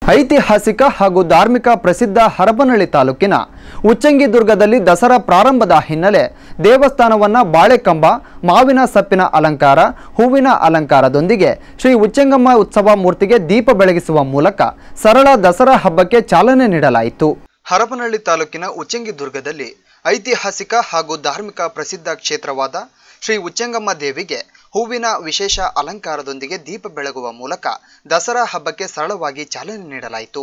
ಐತಿಹಾಸಿಕ ಹಾಗೂ ಧಾರ್ಮಿಕ ಪ್ರಸಿದ್ಧ ಹರಪನಹಳ್ಳಿ ತಾಲೂಕಿನ ಉಚ್ಚಂಗಿದುರ್ಗದಲ್ಲಿ ದಸರಾ ಪ್ರಾರಂಭದ ಹಿನ್ನೆಲೆ ದೇವಸ್ಥಾನವನ್ನ ಬಾಳೆಕಂಬ ಮಾವಿನ ಸಪ್ಪಿನ ಅಲಂಕಾರ ಹೂವಿನ ಅಲಂಕಾರದೊಂದಿಗೆ ಶ್ರೀ ಉಚ್ಚಂಗಮ್ಮ ಉತ್ಸವ ಮೂರ್ತಿಗೆ ದೀಪ ಬೆಳಗಿಸುವ ಮೂಲಕ ಸರಳ ದಸರಾ ಹಬ್ಬಕ್ಕೆ ಚಾಲನೆ ನೀಡಲಾಯಿತು ಹರಪನಹಳ್ಳಿ ತಾಲೂಕಿನ ಉಚ್ಚಂಗಿದುರ್ಗದಲ್ಲಿ ಐತಿಹಾಸಿಕ ಹಾಗೂ ಧಾರ್ಮಿಕ ಪ್ರಸಿದ್ಧ ಕ್ಷೇತ್ರವಾದ ಶ್ರೀ ಉಚ್ಚಂಗಮ್ಮ ದೇವಿಗೆ ಹೂವಿನ ವಿಶೇಷ ಅಲಂಕಾರದೊಂದಿಗೆ ದೀಪ ಬೆಳಗುವ ಮೂಲಕ ದಸರಾ ಹಬ್ಬಕ್ಕೆ ಸರಳವಾಗಿ ಚಾಲನೆ ನೀಡಲಾಯಿತು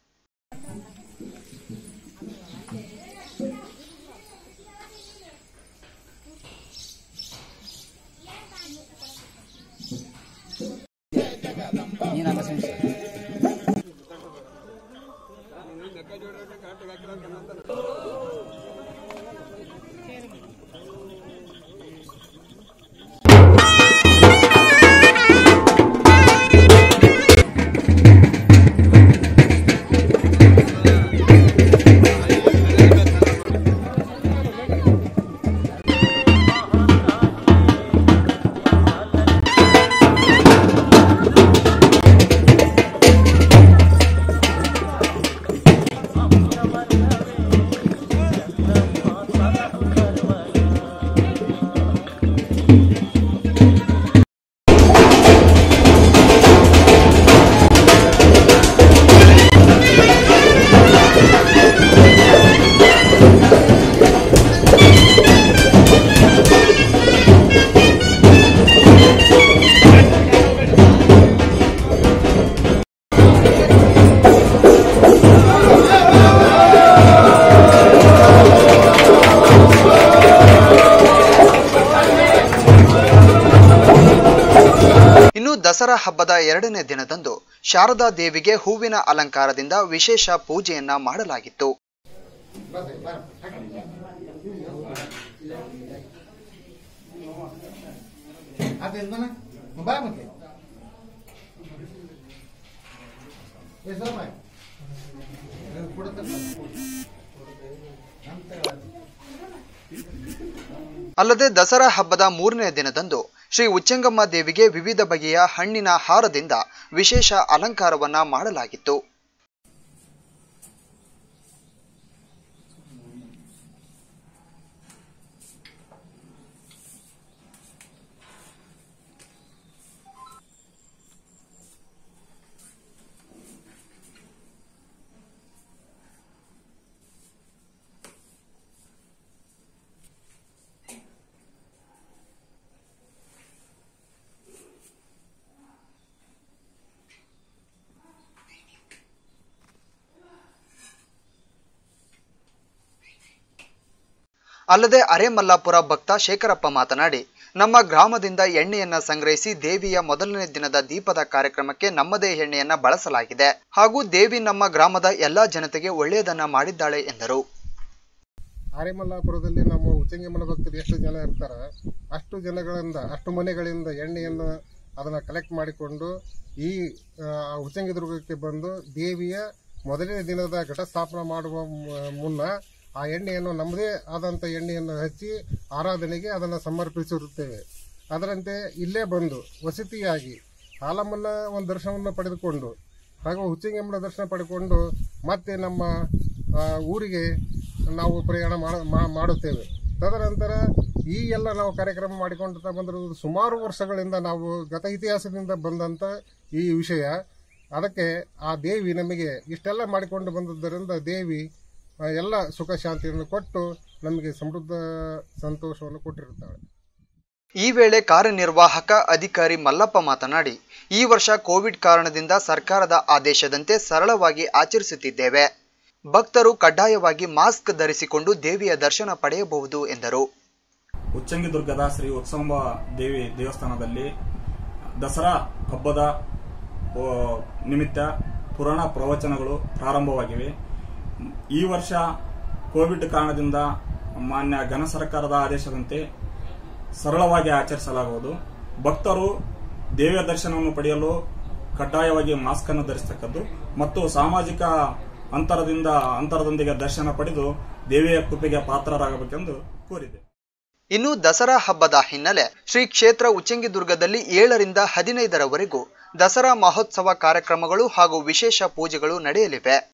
ಇನ್ನು ದಸರಾ ಹಬ್ಬದ ಎರಡನೇ ದಿನದಂದು ಶಾರದಾ ದೇವಿಗೆ ಹೂವಿನ ಅಲಂಕಾರದಿಂದ ವಿಶೇಷ ಪೂಜೆಯನ್ನ ಮಾಡಲಾಗಿತ್ತು Atendana, vai, Mike. Eso, vai. ಅಲ್ಲದೆ ದಸರಾ ಹಬ್ಬದ ಮೂರನೇ ದಿನದಂದು ಶ್ರೀ ಉಚ್ಚಂಗಮ್ಮ ದೇವಿಗೆ ವಿವಿಧ ಬಗೆಯ ಹಣ್ಣಿನ ಹಾರದಿಂದ ವಿಶೇಷ ಅಲಂಕಾರವನ್ನ ಮಾಡಲಾಗಿತ್ತು ಅಲ್ಲದೆ ಅರೆಮಲ್ಲಾಪುರ ಭಕ್ತ ಶೇಖರಪ್ಪ ಮಾತನಾಡಿ ನಮ್ಮ ಗ್ರಾಮದಿಂದ ಎಣ್ಣೆಯನ್ನ ಸಂಗ್ರಹಿಸಿ ದೇವಿಯ ಮೊದಲನೇ ದಿನದ ದೀಪದ ಕಾರ್ಯಕ್ರಮಕ್ಕೆ ನಮ್ಮದೇ ಎಣ್ಣೆಯನ್ನ ಬಳಸಲಾಗಿದೆ ಹಾಗೂ ದೇವಿ ನಮ್ಮ ಗ್ರಾಮದ ಎಲ್ಲಾ ಜನತೆಗೆ ಒಳ್ಳೆಯದನ್ನ ಮಾಡಿದ್ದಾಳೆ ಎಂದರು ಆರೆಮಲ್ಲಾಪುರದಲ್ಲಿ ನಮ್ಮ ಉಚ್ಚಂಗಿಮ್ಮನ ಭಕ್ತರು ಎಷ್ಟು ಜನ ಇರ್ತಾರೆ ಅಷ್ಟು ಜನಗಳಿಂದ ಅಷ್ಟು ಮನೆಗಳಿಂದ ಎಣ್ಣೆಯನ್ನು ಅದನ್ನು ಕಲೆಕ್ಟ್ ಮಾಡಿಕೊಂಡು ಈ ಆ, ಉಚ್ಚಂಗಿದುರ್ಗಕ್ಕೆ ಬಂದು ದೇವಿಯ ಮೊದಲನೇ ದಿನದ ಘಟಸ್ಥಾಪನ ಮಾಡುವ ಮು- ಮುನ್ನ ಆ ಎಣ್ಣೆಯನ್ನು ನಮ್ಮದೇ ಆದಂಥ ಎಣ್ಣೆಯನ್ನು ಹಚ್ಚಿ ಆರಾಧನೆಗೆ ಅದನ್ನು ಸಮರ್ಪಿಸಿರುತ್ತೇವೆ ಅದರಂತೆ ಇಲ್ಲೇ ಬಂದು ವಸತಿಯಾಗಿ ಹಾಲಮ್ಮನ ಒಂದು ದರ್ಶನವನ್ನು ಪಡೆದುಕೊಂಡು ಹಾಗೂ ಹುಚ್ಚಂಗಿಮ್ಮನ ದರ್ಶನ ಪಡೆದುಕೊಂಡು ಮತ್ತೆ ನಮ್ಮ ಆ, ಊರಿಗೆ ನಾವು ಪ್ರಯಾಣ ಮಾಡ- ಮಾ- ಮಾಡುತ್ತೇವೆ ತದನಂತರ ಈ ಎಲ್ಲ ನಾವು ಕಾರ್ಯಕ್ರಮ ಮಾಡಿಕೊಂಡ್ತಾ ಬಂದಿರೋದು ಸುಮಾರು ವರ್ಷಗಳಿಂದ ನಾವು ಗತ ಇತಿಹಾಸದಿಂದ ಬಂದಂಥ ಈ ವಿಷಯ ಅದಕ್ಕೆ ಆ ದೇವಿ ನಮಗೆ ಇಷ್ಟೆಲ್ಲ ಮಾಡಿಕೊಂಡು ಬಂದದ್ದರಿಂದ ದೇವಿ ಆ, ಎಲ್ಲ ಸುಖ ಶಾಂತಿಯನ್ನು ಕೊಟ್ಟು ನಮಗೆ ಸಮೃದ್ಧ ಸಂತೋಷವನ್ನು ಕೊಟ್ಟಿರುತ್ತಾಳೆ ಈ ವೇಳೆ ಕಾರ್ಯನಿರ್ವಾಹಕ ಅಧಿಕಾರಿ ಮಲ್ಲಪ್ಪ ಮಾತನಾಡಿ ಈ ವರ್ಷ ಕೋವಿಡ್ ಕಾರಣದಿಂದ ಸರ್ಕಾರದ ಆದೇಶದಂತೆ ಸರಳವಾಗಿ ಆಚರಿಸುತ್ತಿದ್ದೇವೆ ಭಕ್ತರು ಕಡ್ಡಾಯವಾಗಿ ಮಾಸ್ಕ್ ಧರಿಸಿಕೊಂಡು ದೇವಿಯ ದರ್ಶನ ಪಡೆಯಬಹುದು ಎಂದರು ಉಚ್ಚಂಗಿದುರ್ಗದ ಶ್ರೀ ಉತ್ಸವ ದೇವಿ ದೇವಸ್ಥಾನದಲ್ಲಿ ದಸರಾ ಹಬ್ಬದ ಆ, ನಿಮಿತ್ತ ಪುರಾಣ ಪ್ರವಚನಗಳು ಪ್ರಾರಂಭವಾಗಿವೆ ಈ ವರ್ಷ ಕೋವಿಡ್ ಕಾರಣದಿಂದ ಮಾನ್ಯ ಘನ ಸರ್ಕಾರದ ಆದೇಶದಂತೆ ಸರಳವಾಗಿ ಆಚರಿಸಲಾಗುವುದು ಭಕ್ತರು ದೇವಿಯ ದರ್ಶನವನ್ನು ಪಡೆಯಲು ಕಡ್ಡಾಯವಾಗಿ ಮಾಸ್ಕ್ ಅನ್ನು ಧರಿಸತಕ್ಕದ್ದು ಮತ್ತು ಸಾಮಾಜಿಕ ಅಂತರದಿಂದ ಅಂತರದೊಂದಿಗೆ ದರ್ಶನ ಪಡೆದು ದೇವಿಯ ಕೃಪೆಗೆ ಪಾತ್ರರಾಗಬೇಕೆಂದು ಕೋರಿದೆ ಇನ್ನು ದಸರಾ ಹಬ್ಬದ ಹಿನ್ನೆಲೆ ಶ್ರೀ ಕ್ಷೇತ್ರ ಉಚ್ಚಂಗಿದುರ್ಗದಲ್ಲಿ ಏಳರಿಂದ ಹದಿನೈದರವರೆಗೂ ದಸರಾ ಮಹೋತ್ಸವ ಕಾರ್ಯಕ್ರಮಗಳು ಹಾಗೂ ವಿಶೇಷ ಪೂಜೆಗಳು ನಡೆಯಲಿವೆ